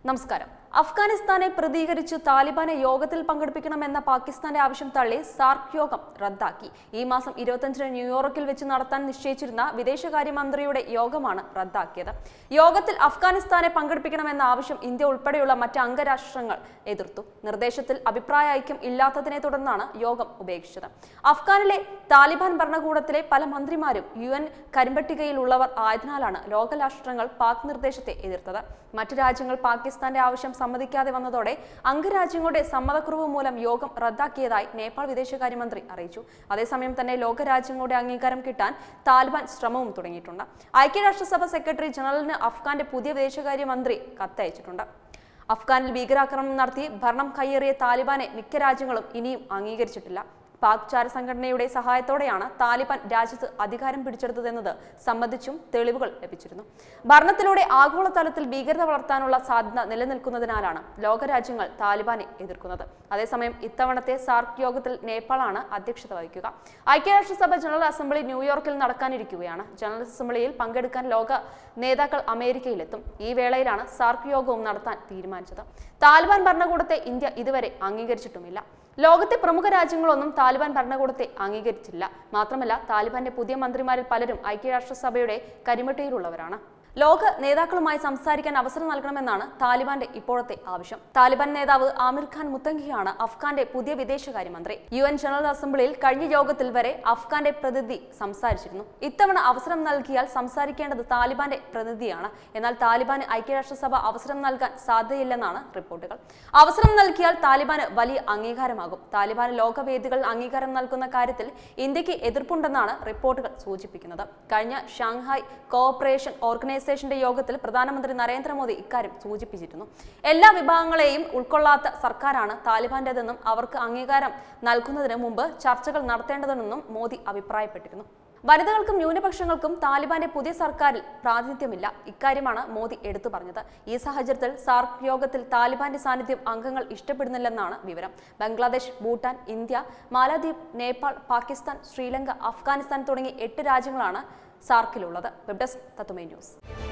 നമസ്കാരം അഫ്ഗാനിസ്ഥാനെ പ്രതികരിച്ച് താലിബാനെ യോഗത്തിൽ പങ്കെടുപ്പിക്കണമെന്ന പാകിസ്ഥാന്റെ ആവശ്യം തള്ളി സാർക്ക് യോഗം റദ്ദാക്കി ഈ മാസം ഇരുപത്തഞ്ചിന് ന്യൂയോർക്കിൽ വെച്ച് നടത്താൻ നിശ്ചയിച്ചിരുന്ന വിദേശകാര്യമന്ത്രിയുടെ യോഗമാണ് റദ്ദാക്കിയത് യോഗത്തിൽ അഫ്ഗാനിസ്ഥാനെ പങ്കെടുപ്പിക്കണമെന്ന ആവശ്യം ഇന്ത്യ ഉൾപ്പെടെയുള്ള മറ്റ് അംഗരാഷ്ട്രങ്ങൾ എതിർത്തു നിർദ്ദേശത്തിൽ അഭിപ്രായ ഐക്യം ഇല്ലാത്തതിനെ തുടർന്നാണ് യോഗം ഉപേക്ഷിച്ചത് അഫ്ഗാനിലെ താലിബാൻ ഭരണകൂടത്തിലെ പല മന്ത്രിമാരും യു എൻ കരിമ്പട്ടികയിലുള്ളവർ ആയതിനാലാണ് ലോകരാഷ്ട്രങ്ങൾ പാക് നിർദ്ദേശത്തെ എതിർത്തത് മറ്റു രാജ്യങ്ങൾ പാകിസ്ഥാന്റെ ആവശ്യം സമ്മതിക്കാതെ വന്നതോടെ അംഗരാജ്യങ്ങളുടെ സമ്മതക്കുറവ് മൂലം യോഗം റദ്ദാക്കിയതായി നേപ്പാൾ വിദേശകാര്യമന്ത്രി അറിയിച്ചു അതേസമയം തന്നെ ലോകരാജ്യങ്ങളുടെ അംഗീകാരം കിട്ടാൻ താലിബാൻ ശ്രമവും തുടങ്ങിയിട്ടുണ്ട് ഐക്യരാഷ്ട്രസഭ സെക്രട്ടറി ജനറലിന് അഫ്ഗാന്റെ പുതിയ വിദേശകാര്യമന്ത്രി കത്തയച്ചിട്ടുണ്ട് അഫ്ഗാനിൽ ഭീകരാക്രമണം നടത്തി ഭരണം കയ്യേറിയ താലിബാനെ മിക്ക രാജ്യങ്ങളും ഇനിയും അംഗീകരിച്ചിട്ടില്ല പാക് ചാര സംഘടനയുടെ സഹായത്തോടെയാണ് താലിബാൻ രാജ്യത്ത് അധികാരം പിടിച്ചെടുത്തതെന്നത് സംബന്ധിച്ചും തെളിവുകൾ ലഭിച്ചിരുന്നു ഭരണത്തിലൂടെ ആഗോളതലത്തിൽ ഭീകരത വളർത്താനുള്ള സാധ്യത നിലനിൽക്കുന്നതിനാലാണ് ലോകരാജ്യങ്ങൾ താലിബാനെ എതിർക്കുന്നത് അതേസമയം ഇത്തവണത്തെ സാർക്ക് യോഗത്തിൽ നേപ്പാളാണ് അധ്യക്ഷത വഹിക്കുക ഐക്യരാഷ്ട്രസഭ ജനറൽ അസംബ്ലി ന്യൂയോർക്കിൽ നടക്കാനിരിക്കുകയാണ് ജനറൽ അസംബ്ലിയിൽ പങ്കെടുക്കാൻ ലോക നേതാക്കൾ അമേരിക്കയിലെത്തും ഈ വേളയിലാണ് സാർക്ക് യോഗവും നടത്താൻ തീരുമാനിച്ചത് താലിബാൻ ഭരണകൂടത്തെ ഇന്ത്യ ഇതുവരെ അംഗീകരിച്ചിട്ടുമില്ല ലോകത്തെ പ്രമുഖ രാജ്യങ്ങളൊന്നും താലിബാൻ ഭരണകൂടത്തെ അംഗീകരിച്ചില്ല മാത്രമല്ല താലിബാന്റെ പുതിയ മന്ത്രിമാരിൽ പലരും ഐക്യരാഷ്ട്രസഭയുടെ കരിമട്ടയിലുള്ളവരാണ് ലോക നേതാക്കളുമായി സംസാരിക്കാൻ അവസരം നൽകണമെന്നാണ് താലിബാന്റെ ഇപ്പോഴത്തെ ആവശ്യം താലിബാൻ നേതാവ് ആമിർ ഖാൻ മുത്തങ്കിയാണ് അഫ്ഗാന്റെ പുതിയ വിദേശകാര്യമന്ത്രി യു എൻ ജനറൽ അസംബ്ലിയിൽ കഴിഞ്ഞ യോഗത്തിൽ വരെ അഫ്ഗാന്റെ പ്രതിനിധി സംസാരിച്ചിരുന്നു ഇത്തവണ അവസരം നൽകിയാൽ സംസാരിക്കേണ്ടത് താലിബാന്റെ പ്രതിനിധിയാണ് എന്നാൽ താലിബാന് ഐക്യരാഷ്ട്രസഭ അവസരം നൽകാൻ സാധ്യതയില്ലെന്നാണ് റിപ്പോർട്ടുകൾ അവസരം നൽകിയാൽ താലിബാന് വലിയ അംഗീകാരമാകും താലിബാൻ ലോകവേദികൾ അംഗീകാരം നൽകുന്ന കാര്യത്തിൽ ഇന്ത്യക്ക് എതിർപ്പുണ്ടെന്നാണ് റിപ്പോർട്ടുകൾ സൂചിപ്പിക്കുന്നത് കഴിഞ്ഞ ഷാങ്ഹായ് കോഓപ്പറേഷൻ ഓർഗനൈസേഷന്റെ യോഗത്തിൽ പ്രധാനമന്ത്രി നരേന്ദ്രമോദി ഇക്കാര്യം സൂചിപ്പിച്ചിരുന്നു എല്ലാ വിഭാഗങ്ങളെയും ഉൾക്കൊള്ളാത്ത സർക്കാരാണ് താലിബാന്റേതെന്നും അവർക്ക് അംഗീകാരം നൽകുന്നതിന് മുമ്പ് ചർച്ചകൾ നടത്തേണ്ടതെന്നും മോദി അഭിപ്രായപ്പെട്ടിരുന്നു വനിതകൾക്കും ന്യൂനപക്ഷങ്ങൾക്കും താലിബാന്റെ പുതിയ സർക്കാരിൽ പ്രാതിനിധ്യമില്ല ഇക്കാര്യമാണ് മോദി എടുത്തു പറഞ്ഞത് ഈ സാഹചര്യത്തിൽ സാർക്ക് യോഗത്തിൽ താലിബാന്റെ സാന്നിധ്യം അംഗങ്ങൾ ഇഷ്ടപ്പെടുന്നില്ലെന്നാണ് വിവരം ബംഗ്ലാദേശ് ഭൂട്ടാൻ ഇന്ത്യ മാലദ്വീപ് നേപ്പാൾ പാകിസ്ഥാൻ ശ്രീലങ്ക അഫ്ഗാനിസ്ഥാൻ തുടങ്ങി എട്ട് രാജ്യങ്ങളാണ് സാർക്കിലുള്ളത് വെബ് ഡെസ്ക് തത്തുമൈ ന്യൂസ്